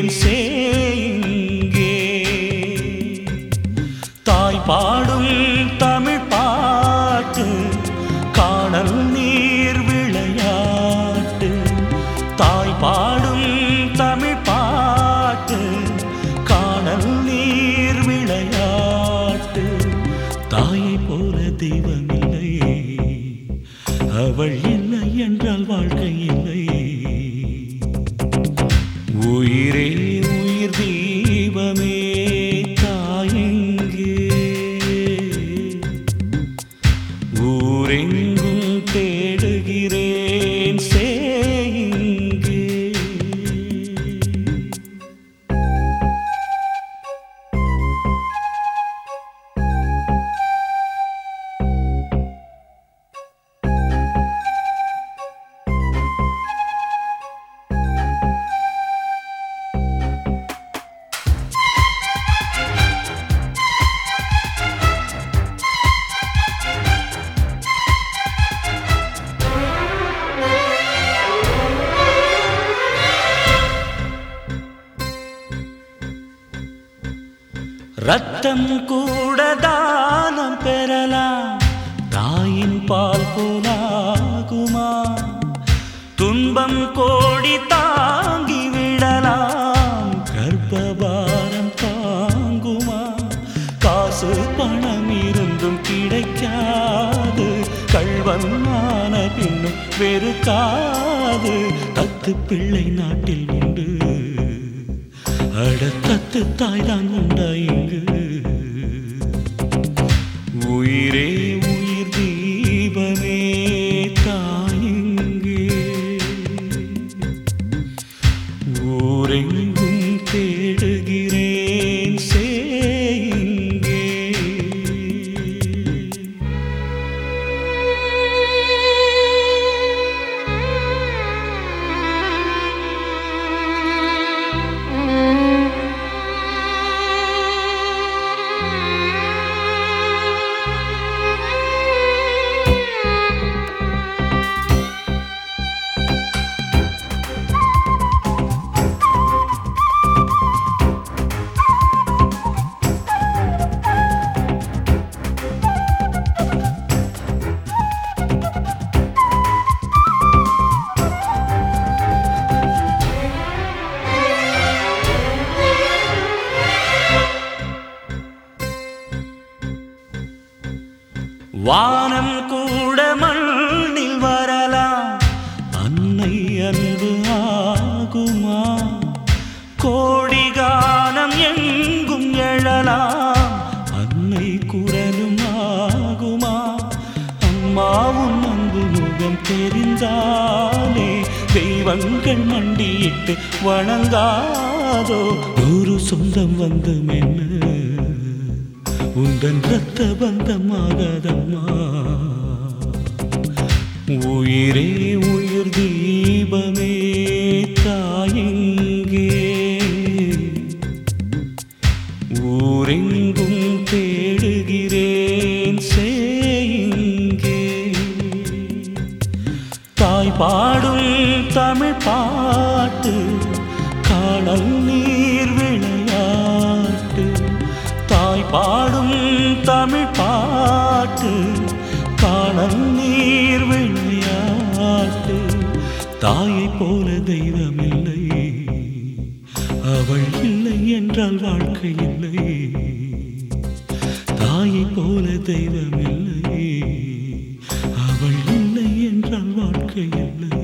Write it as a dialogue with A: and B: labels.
A: சேங்கே தாய் பாடும் தமிழ் பாட்டு காணல் நீர் விளையாட்டு தாய் பாடும் தமிழ் பாட்டு காணல் நீர் விளையாட்டு தாயை போல தெய்வமில்லை அவள் இல்லை என்றால் வாழ்க்கை இல்லை உயிரே உயிர் தீபமே தாயெங்கே ஊரெங்கும் தேடுகிறேன் சேங்கே ரத்தம் கூட தானம் பெறலாம் தாயின் பால் போலாகுமா துன்பம் கோடி தாங்கி விடலாம் கர்ப்பபாரம் தாங்குமா காசு பணம் இருந்தும் கிடைக்காது கள்வன் ஆன பின்னும் வெறுக்காது தத்து பிள்ளை நாட்டில் உண்டு அடத்தத்து தாய்தான் உண்டா இங்கு உயிரே உயிர் தீபமே தாயெங்கே ஊரெங்கும் தேடுகிறேன் சேங்கே வானம் கூட மண்ணில் வரலாம் அன்னை அன்பு ஆகுமா கோடி கானம் எங்கும் எழலாம் அன்னை குரலும் ஆகுமா அம்மாவும் அன்பு முகம் தெரிந்தாலே தெய்வங்கள் மண்டியிட்டு வணங்காதோ ஒரு சொந்தம் வந்து மென்னு உந்தன் ரத்த பந்தமாகதம்மா உயிரே உயிர் தீபமே தாயெங்கே ஊரெங்கும் தேடுகிறேன் சேங்கே தாய் பாடும் தமிழ் பாட்டு காணல் நீர் விளையாட்டு தாய் பாடும் தமிழ் பாட்டு காணல் நீர் விளையாட்டு தாயை போல தெய்வமில்லை அவள் இல்லை என்றால் வாழ்க்கை இல்லை தாயை போல தெய்வமில்லை அவள் இல்லை என்றால் வாழ்க்கை இல்லை